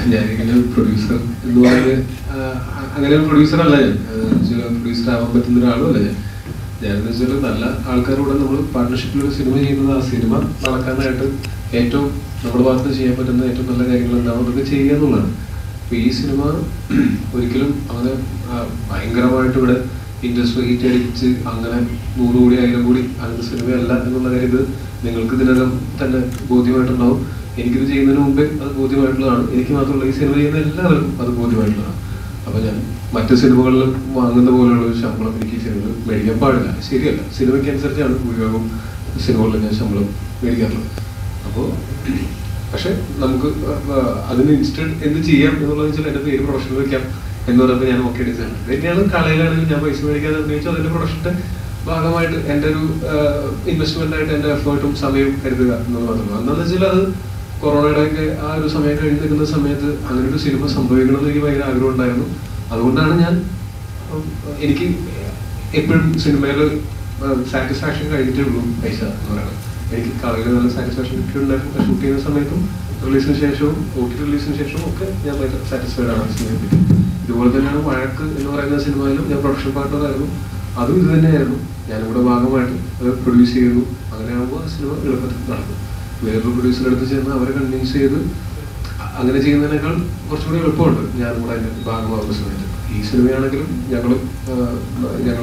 ഞാനിങ്ങനെ പ്രൊഡ്യൂസർ എന്ന് പറയുന്നത് ആ, അങ്ങനെ ഒരു പ്രൊഡ്യൂസർ അല്ല ഞാൻ ചില പ്രൊഡ്യൂസർ ആവാൻ പറ്റുന്ന ഒരാളും അല്ല ഞാൻ ഞാനെന്ന് വെച്ചാൽ നല്ല ആൾക്കാരോട് നമ്മൾ പാർട്ട്ണർഷിപ്പിൽ ഒരു സിനിമ ചെയ്യുന്നത് ആ സിനിമ നടക്കാനായിട്ട് ഏറ്റവും നമ്മുടെ ഭാഗത്ത് ചെയ്യാൻ പറ്റുന്ന ഏറ്റവും നല്ല കാര്യങ്ങൾ എന്താണോ അതൊക്കെ ചെയ്യുക എന്നുള്ളതാണ് അപ്പൊ ഈ സിനിമ ഒരിക്കലും അങ്ങനെ ആ, ഭയങ്കരമായിട്ട് ഇവിടെ ഇൻഡസ്ട്രി ഹിറ്റ് അടിച്ച് അങ്ങനെ നൂറ് കോടി ആയിരം കോടി അങ്ങനത്തെ സിനിമയല്ല എന്നുള്ള കാര്യം ഇത് നിങ്ങൾക്ക് ഇതിനകം തന്നെ ബോധ്യമായിട്ടുണ്ടാവും എനിക്കിത് ചെയ്യുന്നതിന് മുമ്പേ അത് ബോധ്യമായിട്ടുള്ളതാണ് എനിക്ക് മാത്രമല്ല ഈ സിനിമ ചെയ്യുന്ന എല്ലാവർക്കും അത് ബോധ്യമായിട്ടുള്ളതാണ് അപ്പൊ ഞാൻ മറ്റ് സിനിമകളിൽ വാങ്ങുന്ന പോലെയുള്ള ഒരു ശമ്പളം എനിക്ക് ഈ സിനിമയിൽ മേടിക്കാൻ പാടില്ല ശരിയല്ല സിനിമയ്ക്ക് അനുസരിച്ചാണ് ഭൂരിഭാഗം സിനിമകളിൽ ഞാൻ ശമ്പളം മേടിക്കാറുള്ളത് അപ്പോൾ പക്ഷെ നമുക്ക് അഹ് അഹ് അതിന് ഇൻസ്റ്റന്റ് എന്ത് ചെയ്യാം എന്നുള്ളത് വെച്ചാൽ എന്റെ പേര് പ്രൊഫഷണൽ വെക്കാം എന്ന് പറയുമ്പോൾ ഞാൻ ഓക്കെ ഡിസൈൻ ഇത് തന്നെയാണ് കളയിലാണെങ്കിൽ ഞാൻ പൈസ മേടിക്കാതെ ഉന്നയിച്ചു അതിന്റെ പ്രൊഡക്ഷന്റെ ഭാഗമായിട്ട് എൻ്റെ ഒരു ഇൻവെസ്റ്റ്മെന്റ് ആയിട്ട് എൻ്റെ എഫേർട്ടും സമയവും കരുതുക എന്നത് മാത്രമേ അന്നെന്ന് വെച്ചാൽ അത് കൊറോണയുടെ ഒക്കെ ആ ഒരു സമയം കഴിഞ്ഞ് നിൽക്കുന്ന സമയത്ത് അങ്ങനെ ഒരു സിനിമ സംഭവിക്കണം എന്ന് എനിക്ക് ഭയങ്കര ആഗ്രഹം ഉണ്ടായിരുന്നു അതുകൊണ്ടാണ് ഞാൻ ഉം, എനിക്ക് എപ്പോഴും സിനിമയിൽ സാറ്റിസ്ഫാക്ഷൻ കഴിഞ്ഞിട്ടേ ഉള്ളൂ പൈസ എന്ന് പറയുന്നത് എനിക്ക് കളയിൽ നല്ല സാറ്റിസ്ഫാക്ഷൻ കിട്ടിയിട്ടുണ്ടായിരുന്നു ഷൂട്ട് ചെയ്യുന്ന സമയത്തും റിലീസിന് ശേഷവും ഒ ടി റിലീസിന് ശേഷവും ഒക്കെ ഞാൻ ഭയങ്കര സാറ്റിസ്ഫൈഡ് ആണ് സിനിമയെ പറ്റി ഇതുപോലെ തന്നെയാണ് വഴക്ക് എന്ന് പറയുന്ന സിനിമയിലും ഞാൻ പ്രൊഡക്ഷൻ പാർട്ണറായിരുന്നു അതും ഇത് തന്നെയായിരുന്നു ഞാനിവിടെ ഭാഗമായിട്ട് അത് പ്രൊഡ്യൂസ് ചെയ്തു അങ്ങനെയാകുമ്പോൾ ആ സിനിമ എളുപ്പത്തിൽ നടക്കും വേറൊരു പ്രൊഡ്യൂസറുടെ അടുത്ത് ചെന്ന് അവരെ കൺവിൻസ് ചെയ്ത് അ- അങ്ങനെ ചെയ്യുന്നതിനേക്കാൾ കുറച്ചുകൂടി എളുപ്പമുണ്ട് ഞാൻ കൂടെ അതിന്റെ ഭാഗമാകുന്ന സമയത്ത് ഈ സിനിമയാണെങ്കിലും ഞങ്ങൾ ഞങ്ങൾ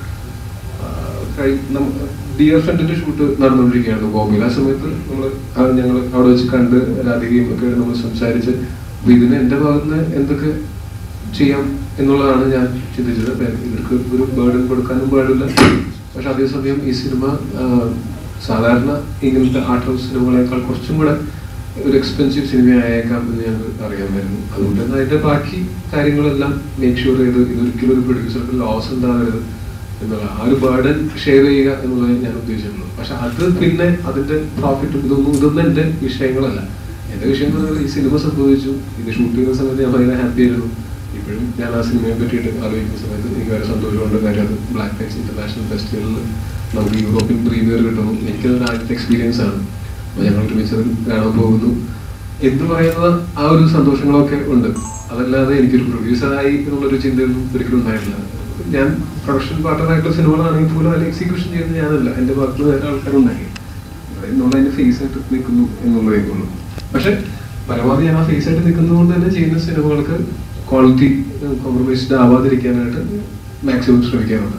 ഡിയർ ഫ്രണ്ടിന്റെ ഷൂട്ട് നടന്നുകൊണ്ടിരിക്കുകയായിരുന്നു ബോംബെയിൽ ആ സമയത്ത് നമ്മൾ ഞങ്ങൾ അവിടെ വെച്ച് കണ്ട് രാധികയും ഒക്കെ നമ്മൾ സംസാരിച്ച് അപ്പൊ ഇതിന് എന്റെ ഭാഗത്തുനിന്ന് എന്തൊക്കെ ചെയ്യാം എന്നുള്ളതാണ് ഞാൻ ചിന്തിച്ചത് അപ്പൊ ഇവർക്ക് ഒരു ബേർഡൻ കൊടുക്കാനും പാടില്ല പക്ഷെ അതേസമയം ഈ സിനിമ ആ, സാധാരണ ഇങ്ങനത്തെ ആർട്ട് ഹൗസ് സിനിമകളെക്കാൾ കുറച്ചും കൂടെ ഒരു എക്സ്പെൻസീവ് സിനിമ ആയേക്കാം എന്ന് ഞങ്ങൾക്ക് അറിയാമായിരുന്നു അതുകൊണ്ട് തന്നെ അതിന്റെ ബാക്കി കാര്യങ്ങളെല്ലാം മേക്ക് ഷുവർ ചെയ്ത് ഇതൊരിക്കലും ഒരു പ്രൊഡ്യൂസർക്ക് ലോസ് ഉണ്ടാവരുത് എന്നുള്ള ആ ഒരു ബേർഡൻ ഷെയർ ചെയ്യുക എന്നുള്ളത് ഞാൻ ഉദ്ദേശിച്ചിട്ടുള്ളൂ പക്ഷെ അത് പിന്നെ അതിന്റെ പ്രോഫിറ്റും ഇതൊന്നും ഇതൊന്നും എന്റെ വിഷയങ്ങളല്ല എന്റെ വിഷയം എന്ന് പറയുന്നത് ഈ സിനിമ സംഭവിച്ചു ഇത് ഷൂട്ട് ചെയ്യുന്ന സമയത്ത് ഞാൻ ഭയങ്കര ഹാപ്പി ആയിരുന്നു ഇപ്പോഴും ഞാൻ ആ സിനിമയെ പറ്റിയിട്ട് ആലോചിക്കുന്ന സമയത്ത് എനിക്ക് വളരെ സന്തോഷമുണ്ട് കാര്യം അത് ബ്ലാക്ക് ടൈക്സ് ഇന്റർനാഷണൽ ഫെസ്റ്റിവലിൽ നമുക്ക് യൂറോപ്യൻ പ്രീമിയർ കിട്ടുന്നു എനിക്കതൊരു ആദ്യത്തെ എക്സ്പീരിയൻസ് ആണ് അപ്പൊ ഞങ്ങൾ ഒരുമിച്ച് അത് കാണാൻ പോകുന്നു എന്ന് പറയുന്ന ആ ഒരു സന്തോഷങ്ങളൊക്കെ ഉണ്ട് അതല്ലാതെ എനിക്കൊരു പ്രൊഡ്യൂസറായി എന്നുള്ളൊരു ചിന്തയൊന്നും ഒരിക്കലും ഉണ്ടായിട്ടില്ല ഞാൻ പ്രൊഫഷണൽ പാർട്ണറായിട്ടുള്ള സിനിമകളാണെങ്കിൽ പോലും അതിൽ എക്സിക്യൂഷൻ ചെയ്യുന്നത് ഞാനല്ല എന്റെ ഭാഗത്ത് വേറെ ആൾക്കാരുണ്ടായി എന്നുള്ള അതിന്റെ ഫേസ് ആയിട്ട് നിൽക്കുന്നു എന്നുള്ളതേ ഉള്ളൂ പക്ഷെ പരമാവധി ഞാൻ ആ ഫേസ് ആയിട്ട് നിൽക്കുന്നതുകൊണ്ട് തന്നെ ചെയ്യുന്ന സിനിമകൾക്ക് ക്വാളിറ്റി കോംപ്രമൈസ്ഡ് ആവാതിരിക്കാനായിട്ട് മാക്സിമം ശ്രമിക്കാറുണ്ട്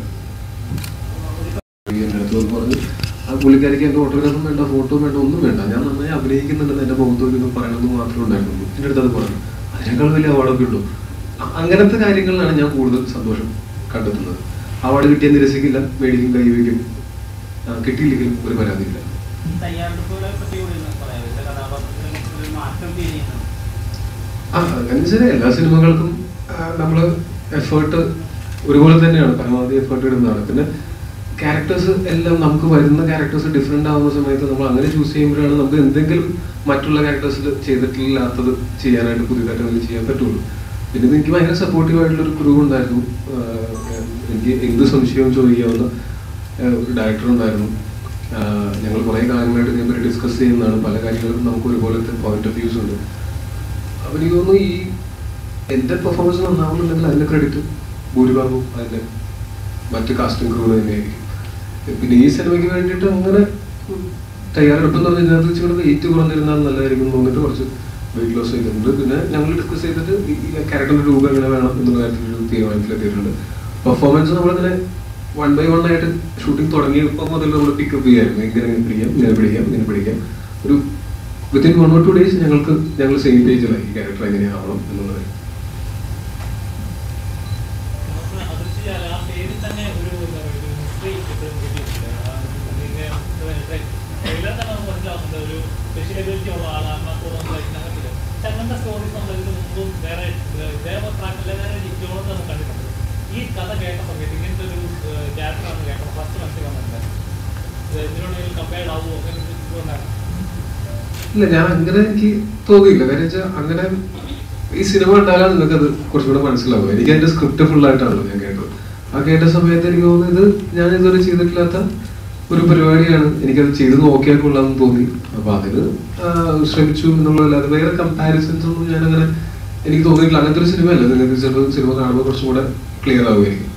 എൻ്റെ അടുത്ത് വന്ന് പറഞ്ഞു ആ പുള്ളിക്കാരിക്ക് എൻ്റെ ഓട്ടോഗ്രാഫും വേണ്ട ഫോട്ടോ വേണ്ട ഒന്നും വേണ്ട ഞാൻ നന്നായി അഭിനയിക്കുന്നുണ്ടെന്ന് എൻ്റെ മുഖത്തോട് ഇത് പറയണമെന്ന് മാത്രമേ ഉണ്ടായിരുന്നുള്ളൂ എൻ്റെ അടുത്ത് അത് പറഞ്ഞു അതിനേക്കാൾ വലിയ അവാർഡൊക്കെ ഉള്ളൂ അ- അങ്ങനത്തെ കാര്യങ്ങളിലാണ് ഞാൻ കൂടുതൽ സന്തോഷം കണ്ടെത്തുന്നത് അവാർഡ് കിട്ടിയ നിരസിക്കില്ല മേടിക്കും കൈവയ്ക്കും ആ, കിട്ടിയില്ലെങ്കിലും ഒരു പരാതിയില്ല തയ്യാറെടുപ്പുകളെ പറ്റി കൂടി ഒന്ന് പറയാമോ? ഇതിന്റെ കഥാപാത്രത്തിനെ കുറിച്ച് ഒരു മാറ്റം ഫീൽ ചെയ്യുന്നുണ്ടോ? ആ അങ്ങനെ എല്ലാ സിനിമകൾക്കും നമ്മൾ എഫേർട്ട് ഒരുപോലെ തന്നെയാണ് പരമാവധി എഫേർട്ട് ഇടുന്നതാണ് പിന്നെ ക്യാരക്ടേഴ്സ് എല്ലാം നമുക്ക് വരുന്ന ക്യാരക്ടേഴ്സ് ഡിഫറെന്റ് ആവുന്ന സമയത്ത് നമ്മൾ അങ്ങനെ ചൂസ് ചെയ്യുമ്പോഴാണ് നമുക്ക് എന്തെങ്കിലും മറ്റുള്ള ക്യാരക്ടേഴ്സിൽ ചെയ്തിട്ടില്ലാത്തത് ചെയ്യാനായിട്ട് പുതിയതായിട്ട് എന്തെങ്കിലും ചെയ്യാൻ പറ്റുള്ളൂ പിന്നെ എനിക്ക് ഭയങ്കര സപ്പോർട്ടീവ് ആയിട്ടുള്ള ഒരു ക്രൂ ഉണ്ടായിരുന്നു ആഹ് എനിക്ക് എന്ത് സംശയവും ചോദിക്കാവുന്ന ആഹ് ഒരു ഡയറക്ടർ ഉണ്ടായിരുന്നു ഞങ്ങൾ കുറേ കാലങ്ങളായിട്ട് ഇതിനെപ്പറ്റി ഡിസ്കസ് ചെയ്യുന്നതാണ് പല കാര്യങ്ങളും നമുക്ക് ഒരുപോലത്തെ പോയിന്റ് ഓഫ് വ്യൂസ് ഉണ്ട് അപ്പൊ എനിക്ക് തോന്നുന്നു ഈ എന്റെ പെർഫോമൻസ് നന്നാവുന്നുണ്ടെങ്കിൽ അതിന്റെ ക്രെഡിറ്റ് ഭൂരിഭാഗവും അതിന്റെ മറ്റ് കാസ്റ്റിംഗ് ക്രൂ തന്നെയായിരിക്കും പിന്നെ ഈ സിനിമയ്ക്ക് വേണ്ടിയിട്ട് അങ്ങനെ ഉം, തയ്യാറെടുപ്പ് എന്ന് പറഞ്ഞാൽ ഇതിനകത്ത് ഇച്ചിരി വെയിറ്റ് കുറഞ്ഞിരുന്നാൽ നല്ലതായിരിക്കും എന്ന് തോന്നിട്ട് കുറച്ച് വെയിറ്റ് ലോസ് ചെയ്തിട്ടുണ്ട് പിന്നെ ഞങ്ങൾ ഡിസ്കസ് ചെയ്തിട്ട് ഈ ക്യാരക്ടറിന്റെ രൂപം എങ്ങനെ വേണം എന്നുള്ള കാര്യത്തിൽ ഒരു തീരുമാനത്തിലെത്തിയിട്ടുണ്ട് പെർഫോമൻസ് നമ്മളിങ്ങനെ വൺ ബൈ വൺ ആയിട്ട് ഷൂട്ടിംഗ് തുടങ്ങിയപ്പോൾ മുതൽ നമ്മൾ പിക്കപ്പ് ചെയ്യായിരുന്നു ഇങ്ങനെ ഇങ്ങനെ പിടിക്കാം ഇങ്ങനെ പിടിക്കാം ഇങ്ങനെ പിടിക്കാം ഒരു within one or two days ഞങ്ങൾക്ക് ഞങ്ങൾ സെയിം പേജിലായി ഈ ക്യാരക്ടർ എങ്ങനെയാവണം എന്നുള്ളത് നമുക്ക് അദൃശ്യജാല ആ പേരിൽ തന്നെ ഒരു എന്താ പറയുക, ഒരു mystery എപ്പോഴും കിട്ടിയിട്ടുണ്ട്. ആ ഇതിന്റെ ഇത് trailer തന്നെ നമുക്ക് മനസ്സിലാവുന്നുണ്ട് ഒരു സ്പെഷ്യൽ എബിലിറ്റി ഉള്ള ആളാണ് അപ്പോൾ നമ്മൾ ഇതിനകത്തില്ല പക്ഷെ അങ്ങനത്തെ സ്റ്റോറീസ് നമ്മൾ ഇതിന് മുമ്പും വേറെ ഏഹ്, ഇതേപോലെ ട്രാക്കിൽ വേറെ ജിജോണത്ത് നമ്മൾ കണ്ടിട്ടുണ്ട് ഈ കഥ കേട്ട സമയത്ത് ഇങ്ങനത്തെ ഒരു ക്യാരക്ടറാണ് കേട്ടത് ഫസ്റ്റ് മനസ്സിൽ വന്നിട്ടുണ്ട് ഇതിനോട് കമ്പയർഡ് ആവുമോ അങ്ങനെ ഒരു ഇത് ഉണ്ടായിരുന്നു ഇല്ല ഞാൻ അങ്ങനെ എനിക്ക് തോന്നിയില്ല കാര്യം വെച്ചാൽ അങ്ങനെ ഈ സിനിമ കണ്ടാലാണ് നിങ്ങൾക്ക് അത് കുറച്ചും കൂടെ മനസ്സിലാവും എനിക്ക് അതിന്റെ സ്ക്രിപ്റ്റ് ഫുൾ ആയിട്ടാണല്ലോ ഞാൻ കേട്ടത് ആ കേട്ട സമയത്ത് എനിക്ക് തോന്നുന്നത് ഇത് ഞാൻ ഇതുവരെ ചെയ്തിട്ടില്ലാത്ത ഒരു പരിപാടിയാണ് എനിക്കത് ചെയ്ത് നോക്കിയാൽ കൊള്ളാമെന്ന് തോന്നി അപ്പൊ അതിന് ആ, ശ്രമിച്ചു എന്നുള്ളതല്ലാതെ വേറെ കമ്പാരിസൺസ് ഒന്നും ഞാൻ അങ്ങനെ എനിക്ക് തോന്നിയിട്ടില്ല അങ്ങനത്തെ ഒരു സിനിമയല്ല നിങ്ങൾക്ക് ചിലപ്പോൾ സിനിമ കാണുമ്പോൾ കുറച്ചും കൂടെ ക്ലിയർ ആവുമായിരിക്കും